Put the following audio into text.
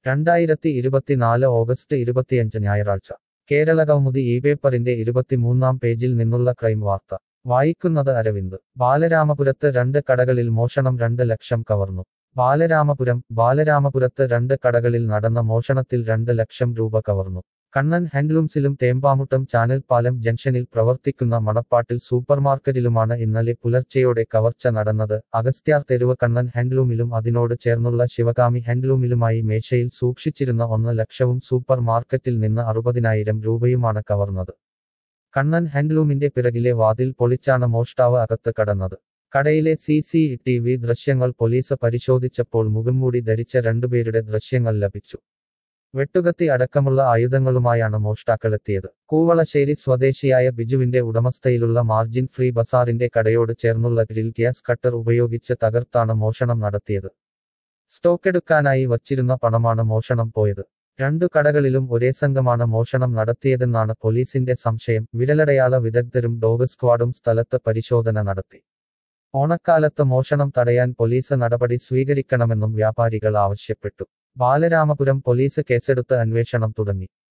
രണ്ടായിരത്തി ഇരുപത്തിനാല് ഓഗസ്റ്റ് ഇരുപത്തിയഞ്ച് ഞായറാഴ്ച കേരള കൗമുദി ഈ പേപ്പറിന്റെ ഇരുപത്തിമൂന്നാം പേജിൽ നിന്നുള്ള ക്രൈം വാർത്ത വായിക്കുന്നത് അരവിന്ദ് ബാലരാമപുരത്ത് രണ്ട് കടകളിൽ മോഷണം രണ്ട് ലക്ഷം കവർന്നു ബാലരാമപുരം ബാലരാമപുരത്ത് രണ്ട് കടകളിൽ നടന്ന മോഷണത്തിൽ രണ്ട് ലക്ഷം രൂപ കവർന്നു കണ്ണൻ ഹാൻഡ്ലൂംസിലും തേമ്പാമുട്ടം ചാനൽ പാലം ജംഗ്ഷനിൽ പ്രവർത്തിക്കുന്ന മണപ്പാട്ടിൽ സൂപ്പർമാർക്കറ്റിലുമാണ് ഇന്നലെ പുലർച്ചെയോടെ കവർച്ച നടന്നത് അഗസ്ത്യാർ തെരുവ് കണ്ണൻ ഹാൻഡ്ലൂമിലും അതിനോട് ചേർന്നുള്ള ശിവകാമി ഹാൻഡ്ലൂമിലുമായി മേശയിൽ സൂക്ഷിച്ചിരുന്ന ഒന്ന് ലക്ഷവും സൂപ്പർ മാർക്കറ്റിൽ നിന്ന് അറുപതിനായിരം രൂപയുമാണ് കവർന്നത് കണ്ണൻ ഹാൻഡ്ലൂമിന്റെ പിറകിലെ വാതിൽ പൊളിച്ചാണ് മോഷ്ടാവ് അകത്ത് കടന്നത് കടയിലെ സി സി ടി വി ദൃശ്യങ്ങൾ പോലീസ് പരിശോധിച്ചപ്പോൾ മുഖംമൂടി ധരിച്ച രണ്ടുപേരുടെ ദൃശ്യങ്ങൾ ലഭിച്ചു വെട്ടുകത്തി അടക്കമുള്ള ആയുധങ്ങളുമായാണ് മോഷ്ടാക്കളെത്തിയത് കൂവളശ്ശേരി സ്വദേശിയായ ബിജുവിന്റെ ഉടമസ്ഥയിലുള്ള മാർജിൻ ഫ്രീ ബസാറിന്റെ കടയോട് ചേർന്നുള്ള ഗ്രിൽ ഗ്യാസ് കട്ടർ ഉപയോഗിച്ച് തകർത്താണ് മോഷണം നടത്തിയത് സ്റ്റോക്കെടുക്കാനായി വച്ചിരുന്ന പണമാണ് മോഷണം പോയത് രണ്ടു കടകളിലും ഒരേ സംഘമാണ് മോഷണം നടത്തിയതെന്നാണ് പോലീസിന്റെ സംശയം വിരലടയാള വിദഗ്ധരും ഡോഗ് സ്ക്വാഡും സ്ഥലത്ത് പരിശോധന നടത്തി ഓണക്കാലത്ത് മോഷണം തടയാൻ പോലീസ് നടപടി സ്വീകരിക്കണമെന്നും വ്യാപാരികൾ ആവശ്യപ്പെട്ടു ബാലരാമപുരം പോലീസ് കേസെടുത്ത് അന്വേഷണം തുടങ്ങി